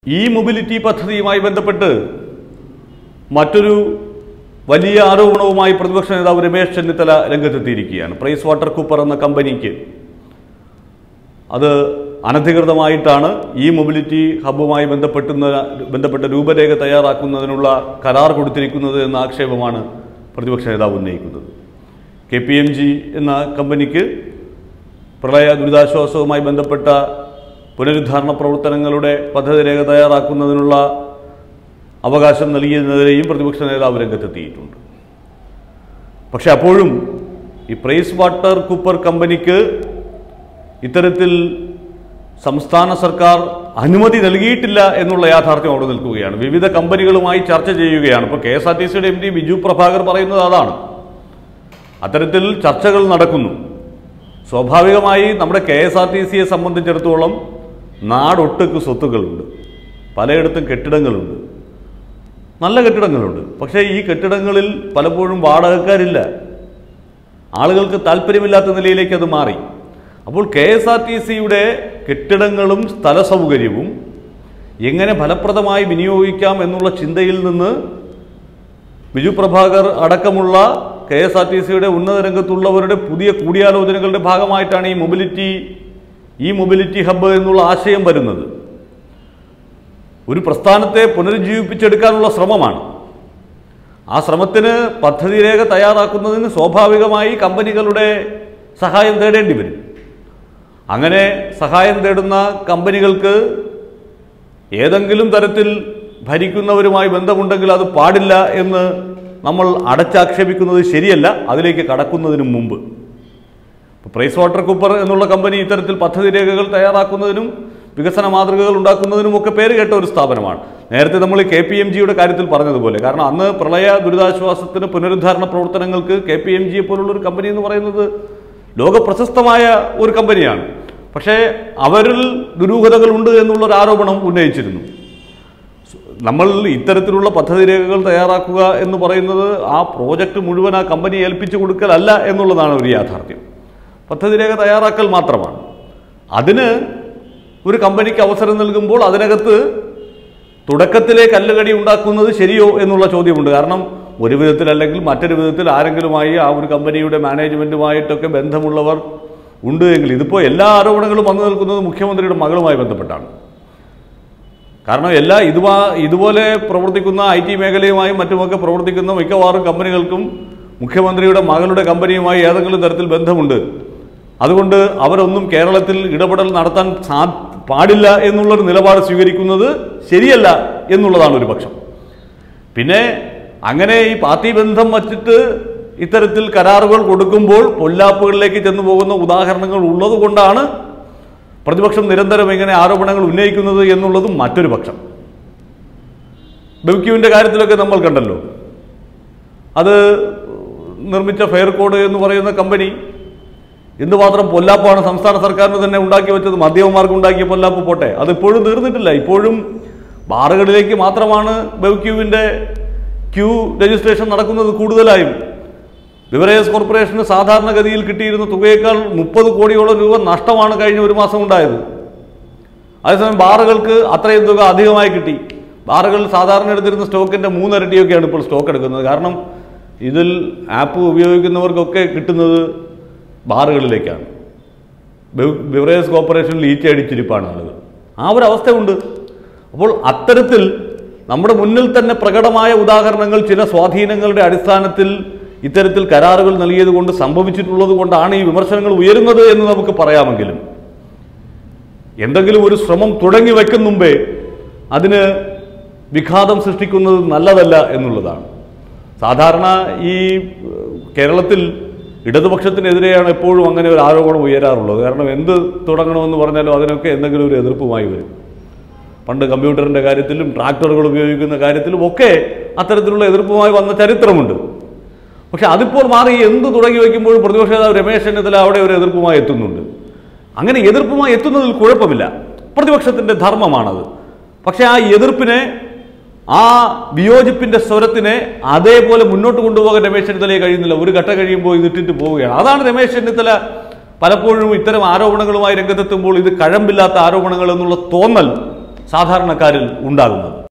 ഈ മൊബിലിറ്റി പദ്ധതിയുമായി ബന്ധപ്പെട്ട് മറ്റൊരു വലിയ ആരോപണവുമായി പ്രതിപക്ഷ നേതാവ് രമേശ് ചെന്നിത്തല രംഗത്തെത്തിയിരിക്കുകയാണ് പ്രൈസ് വാട്ടർ കൂപ്പർ എന്ന കമ്പനിക്ക് അത് അനധികൃതമായിട്ടാണ് ഈ മൊബിലിറ്റി ഹബ്ബുമായി ബന്ധപ്പെട്ടുന്ന ബന്ധപ്പെട്ട രൂപരേഖ തയ്യാറാക്കുന്നതിനുള്ള കരാർ കൊടുത്തിരിക്കുന്നത് എന്ന ആക്ഷേപമാണ് പ്രതിപക്ഷ നേതാവ് ഉന്നയിക്കുന്നത് കെ പി എം ജി എന്ന കമ്പനിക്ക് പ്രളയ ദുരിതാശ്വാസവുമായി ബന്ധപ്പെട്ട പുനരുദ്ധാരണ പ്രവർത്തനങ്ങളുടെ പദ്ധതി രേഖ തയ്യാറാക്കുന്നതിനുള്ള അവകാശം നൽകിയതിനെതിരെയും പ്രതിപക്ഷ നേതാവ് രംഗത്തെത്തിയിട്ടുണ്ട് പക്ഷെ അപ്പോഴും ഈ പ്രൈസ് വാട്ടർ കൂപ്പർ കമ്പനിക്ക് ഇത്തരത്തിൽ സംസ്ഥാന സർക്കാർ അനുമതി നൽകിയിട്ടില്ല എന്നുള്ള യാഥാർത്ഥ്യം അവിടെ നിൽക്കുകയാണ് വിവിധ കമ്പനികളുമായി ചർച്ച ചെയ്യുകയാണ് ഇപ്പോൾ കെ എസ് ആർ ടി സിയുടെ എം ഡി ബിജു പ്രഭാകർ പറയുന്നത് അതാണ് അത്തരത്തിൽ ചർച്ചകൾ നടക്കുന്നു സ്വാഭാവികമായി നമ്മുടെ കെ എസ് ആർ ടി സിയെ സംബന്ധിച്ചിടത്തോളം നാടൊട്ടുക്ക് സ്വത്തുക്കളുണ്ട് പലയിടത്തും കെട്ടിടങ്ങളുണ്ട് നല്ല കെട്ടിടങ്ങളുണ്ട് പക്ഷേ ഈ കെട്ടിടങ്ങളിൽ പലപ്പോഴും വാടകക്കാരില്ല ആളുകൾക്ക് താല്പര്യമില്ലാത്ത നിലയിലേക്ക് അത് മാറി അപ്പോൾ കെ എസ് ആർ ടി സിയുടെ കെട്ടിടങ്ങളും സ്ഥല സൗകര്യവും എങ്ങനെ ഫലപ്രദമായി വിനിയോഗിക്കാം എന്നുള്ള ചിന്തയിൽ നിന്ന് ബിജു പ്രഭാകർ അടക്കമുള്ള കെ എസ് ആർ ടി സിയുടെ ഉന്നത രംഗത്തുള്ളവരുടെ പുതിയ കൂടിയാലോചനകളുടെ ഭാഗമായിട്ടാണ് ഈ മൊബിലിറ്റി ഈ മൊബിലിറ്റി ഹബ്ബ് എന്നുള്ള ആശയം വരുന്നത് ഒരു പ്രസ്ഥാനത്തെ പുനരുജ്ജീവിപ്പിച്ചെടുക്കാനുള്ള ശ്രമമാണ് ആ ശ്രമത്തിന് പദ്ധതി രേഖ തയ്യാറാക്കുന്നതിന് സ്വാഭാവികമായി കമ്പനികളുടെ സഹായം തേടേണ്ടി വരും അങ്ങനെ സഹായം തേടുന്ന കമ്പനികൾക്ക് ഏതെങ്കിലും തരത്തിൽ ഭരിക്കുന്നവരുമായി ബന്ധമുണ്ടെങ്കിൽ അത് പാടില്ല എന്ന് നമ്മൾ അടച്ചാക്ഷേപിക്കുന്നത് ശരിയല്ല അതിലേക്ക് കടക്കുന്നതിന് മുമ്പ് ഇപ്പോൾ പ്രൈസ് വാട്ടർ കൂപ്പർ എന്നുള്ള കമ്പനി ഇത്തരത്തിൽ പദ്ധതി രേഖകൾ തയ്യാറാക്കുന്നതിനും വികസന മാതൃകകൾ ഉണ്ടാക്കുന്നതിനും ഒക്കെ പേര് കേട്ട ഒരു സ്ഥാപനമാണ് നേരത്തെ നമ്മൾ കെ പി എം ജിയുടെ കാര്യത്തിൽ പറഞ്ഞതുപോലെ കാരണം അന്ന് പ്രളയ ദുരിതാശ്വാസത്തിന് പുനരുദ്ധാരണ പ്രവർത്തനങ്ങൾക്ക് കെ പി എം ജിയെ പോലുള്ള ഒരു കമ്പനി എന്ന് പറയുന്നത് ലോക പ്രശസ്തമായ ഒരു കമ്പനിയാണ് പക്ഷേ അവരിൽ ദുരൂഹതകളുണ്ട് എന്നുള്ളൊരു ആരോപണം ഉന്നയിച്ചിരുന്നു നമ്മൾ ഇത്തരത്തിലുള്ള പദ്ധതി രേഖകൾ തയ്യാറാക്കുക എന്ന് പറയുന്നത് ആ പ്രോജക്റ്റ് മുഴുവൻ ആ കമ്പനി ഏൽപ്പിച്ചു കൊടുക്കലല്ല എന്നുള്ളതാണ് ഒരു യാഥാർത്ഥ്യം പദ്ധതി രേഖ തയ്യാറാക്കൽ മാത്രമാണ് അതിന് ഒരു കമ്പനിക്ക് അവസരം നൽകുമ്പോൾ അതിനകത്ത് തുടക്കത്തിലെ കല്ലുകടി ഉണ്ടാക്കുന്നത് ശരിയോ എന്നുള്ള ചോദ്യമുണ്ട് കാരണം ഒരു വിധത്തിൽ അല്ലെങ്കിൽ മറ്റൊരു വിധത്തിൽ ആരെങ്കിലുമായി ആ ഒരു കമ്പനിയുടെ മാനേജ്മെൻറ്റുമായിട്ടൊക്കെ ബന്ധമുള്ളവർ ഉണ്ട് എങ്കിൽ ഇതിപ്പോൾ എല്ലാ ആരോപണങ്ങളും വന്നു നിൽക്കുന്നത് മുഖ്യമന്ത്രിയുടെ മകളുമായി ബന്ധപ്പെട്ടാണ് കാരണം എല്ലാ ഇതുമാ ഇതുപോലെ പ്രവർത്തിക്കുന്ന ഐ ടി മേഖലയുമായും മറ്റുമൊക്കെ പ്രവർത്തിക്കുന്ന മിക്കവാറും കമ്പനികൾക്കും മുഖ്യമന്ത്രിയുടെ മകളുടെ കമ്പനിയുമായി ഏതെങ്കിലും തരത്തിൽ ബന്ധമുണ്ട് അതുകൊണ്ട് അവരൊന്നും കേരളത്തിൽ ഇടപെടൽ നടത്താൻ സാ പാടില്ല എന്നുള്ളൊരു നിലപാട് സ്വീകരിക്കുന്നത് ശരിയല്ല എന്നുള്ളതാണ് ഒരു പക്ഷം പിന്നെ അങ്ങനെ ഈ പാർട്ടി ബന്ധം വച്ചിട്ട് ഇത്തരത്തിൽ കരാറുകൾ കൊടുക്കുമ്പോൾ പൊല്ലാപ്പുകളിലേക്ക് ചെന്നു പോകുന്ന ഉദാഹരണങ്ങൾ ഉള്ളത് കൊണ്ടാണ് പ്രതിപക്ഷം നിരന്തരം ഇങ്ങനെ ആരോപണങ്ങൾ ഉന്നയിക്കുന്നത് എന്നുള്ളതും മറ്റൊരു പക്ഷം ബെവ്ക്യുവിൻ്റെ കാര്യത്തിലൊക്കെ നമ്മൾ കണ്ടല്ലോ അത് നിർമ്മിച്ച ഫെയർ കോഡ് എന്ന് പറയുന്ന കമ്പനി എന്തുമാത്രം പൊല്ലാപ്പാണ് സംസ്ഥാന സർക്കാരിന് തന്നെ ഉണ്ടാക്കി വെച്ചത് മദ്യവന്മാർക്ക് ഉണ്ടാക്കിയ പൊല്ലാപ്പ് പോട്ടെ അത് ഇപ്പോഴും തീർന്നിട്ടില്ല ഇപ്പോഴും ബാറുകളിലേക്ക് മാത്രമാണ് ബെവ്ക്യുവിൻ്റെ ക്യൂ രജിസ്ട്രേഷൻ നടക്കുന്നത് കൂടുതലായും ബിവറേജ് കോർപ്പറേഷന് സാധാരണഗതിയിൽ കിട്ടിയിരുന്ന തുകയേക്കാൾ മുപ്പത് കോടിയോളം രൂപ നഷ്ടമാണ് കഴിഞ്ഞ ഒരു മാസം ഉണ്ടായത് അതേസമയം ബാറുകൾക്ക് അത്രയും തുക അധികമായി കിട്ടി ബാറുകൾ സാധാരണ എടുത്തിരുന്ന സ്റ്റോക്കിൻ്റെ മൂന്നരട്ടിയൊക്കെയാണ് ഇപ്പോൾ സ്റ്റോക്ക് എടുക്കുന്നത് കാരണം ഇതിൽ ആപ്പ് ഉപയോഗിക്കുന്നവർക്കൊക്കെ കിട്ടുന്നത് ബാറുകളിലേക്കാണ് ബിവ്- ബിവറേജ് കോർപ്പറേഷനിൽ ഈറ്റയടിച്ചിരിപ്പാണ് ആളുകൾ ആ ഒരു അവസ്ഥയുണ്ട് അപ്പോൾ അത്തരത്തിൽ നമ്മുടെ മുന്നിൽ തന്നെ പ്രകടമായ ഉദാഹരണങ്ങൾ ചില സ്വാധീനങ്ങളുടെ അടിസ്ഥാനത്തിൽ ഇത്തരത്തിൽ കരാറുകൾ നൽകിയത് കൊണ്ട് സംഭവിച്ചിട്ടുള്ളത് കൊണ്ടാണ് ഈ വിമർശനങ്ങൾ ഉയരുന്നത് എന്ന് നമുക്ക് പറയാമെങ്കിലും എന്തെങ്കിലും ഒരു ശ്രമം തുടങ്ങി വയ്ക്കും മുമ്പേ അതിന് വിഘാതം സൃഷ്ടിക്കുന്നത് നല്ലതല്ല എന്നുള്ളതാണ് സാധാരണ ഈ ഏഹ്, കേരളത്തിൽ ഇടതുപക്ഷത്തിനെതിരെയാണ് എപ്പോഴും അങ്ങനെ ഒരു ആരോപണം ഉയരാറുള്ളത് കാരണം എന്ത് തുടങ്ങണമെന്ന് പറഞ്ഞാലും അതിനൊക്കെ എന്തെങ്കിലും ഒരു എതിർപ്പുമായി വരും പണ്ട് കമ്പ്യൂട്ടറിൻ്റെ കാര്യത്തിലും ട്രാക്ടറുകൾ ഉപയോഗിക്കുന്ന കാര്യത്തിലും ഒക്കെ അത്തരത്തിലുള്ള എതിർപ്പുമായി വന്ന ചരിത്രമുണ്ട് പക്ഷെ അതിപ്പോൾ മാറി എന്ത് തുടങ്ങി വയ്ക്കുമ്പോഴും പ്രതിപക്ഷ നേതാവ് രമേശ് ചെന്നിത്തല അവിടെ ഒരു എതിർപ്പുമായി എത്തുന്നുണ്ട് അങ്ങനെ എതിർപ്പുമായി എത്തുന്നതിൽ കുഴപ്പമില്ല പ്രതിപക്ഷത്തിൻ്റെ ധർമ്മമാണത് പക്ഷെ ആ എതിർപ്പിനെ ആ വിയോജിപ്പിന്റെ സ്വരത്തിനെ അതേപോലെ മുന്നോട്ട് കൊണ്ടുപോകാൻ രമേശ് ചെന്നിത്തലയെ കഴിയുന്നില്ല ഒരു ഘട്ടം കഴിയുമ്പോൾ ഇത് ഇട്ടിട്ട് പോവുകയാണ് അതാണ് രമേശ് ചെന്നിത്തല പലപ്പോഴും ഇത്തരം ആരോപണങ്ങളുമായി രംഗത്തെത്തുമ്പോൾ ഇത് കഴമ്പില്ലാത്ത ആരോപണങ്ങൾ എന്നുള്ള തോന്നൽ സാധാരണക്കാരിൽ ഉണ്ടാകുന്നത്